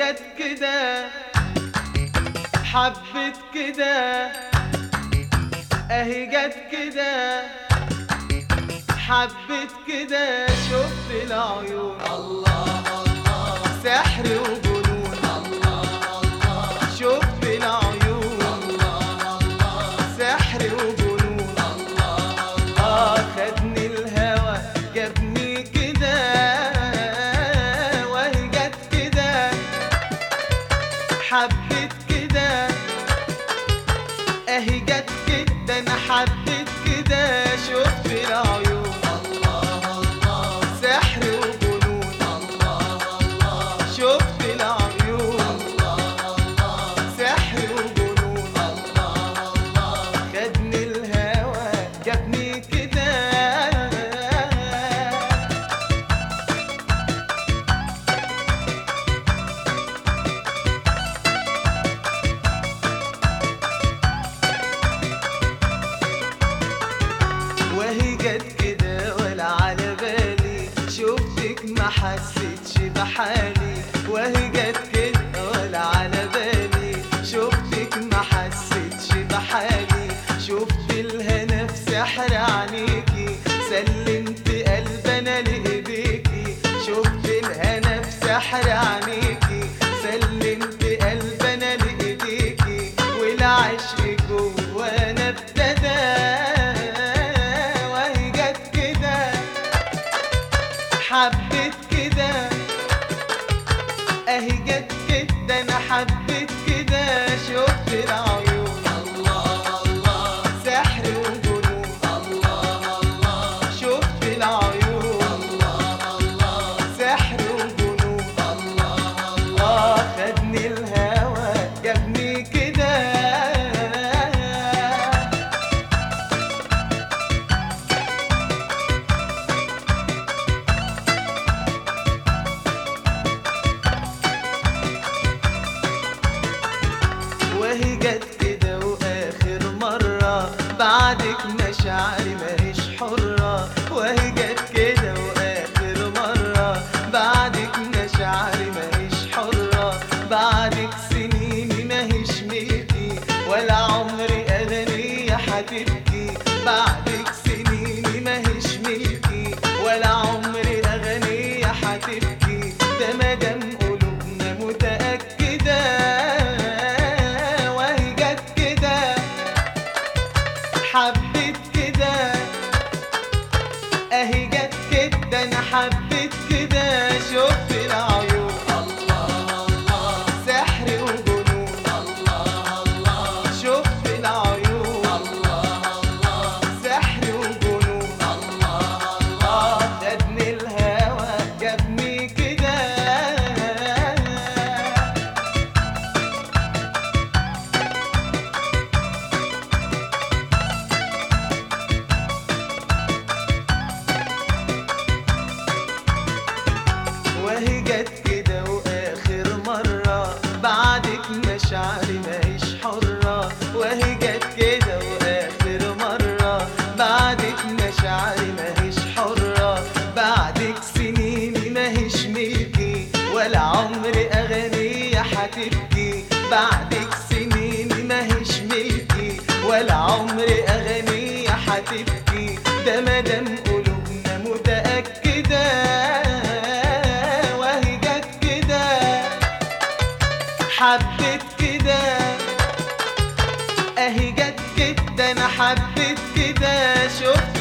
جت كده حبت كده اهي جت كده حبت كده شفت العيون الله الله سحر وجنون الله الله شفت العيون الله الله سحر وجنون الله الله اه خدني الهوى جابني كده وهي جت كده حبت كده اهي جت كده انا حبت كده شفت العيون الله الله سحر وجنون الله الله شفت العيون الله الله سحر وجنون الله الله خدني الهوى جابني كده وهي جت كده ولا على بالي شفتك ما حسيتش بحالي وهي جت كده ولا على بالي شفتك ما حسيتش بحالي شفت الهنا في سحر عينيكي سلمت قلبي انا لايديكي شفت الهنا في سحر عينيكي سلمت قلبي انا لايديكي والعشق جوانا ابتدى وهي جت كده حبت كده اهي جت كده انا حبيت كده شفت العيون الله الله سحر وجنون الله الله شفت العيون الله الله سحر وجنون الله الله اه خدني الهوى جابني كده وهي جت كده واخر مرة بعدك مشاعري ماهيش حرة وهي جت كده واخر مرة بعدك مشاعري ماهيش حرة بعدك سنيني ماهيش ملكي ولا عمري اغنية حتبكي بعدك سنيني ماهيش ملكي ولا عمري اغنية حتبكي ده مدام قلوبنا متأكدة وهي جت كده حبت كده اهي جت كده انا حبيت كده شفت العيون الله الله سحر وجنون الله الله شفت العيون الله الله سحر وجنون الله اه خدني الهوى جابني كده وهي جت كده واخر مرة بعدك مشاعري ماهيش حرة وهي جت كده واخر مرة بعدك مشاعري ماهيش حرة بعدك سنيني ماهيش ملكي ولا عمري اغنية حتبكي بعدك سنيني ماهيش ملكي ولا عمري اغنية حتبكي ده مدام قلوبنا متأكدة وهي جت كده حبت كده اهي جت كده انا حبيت كده شفت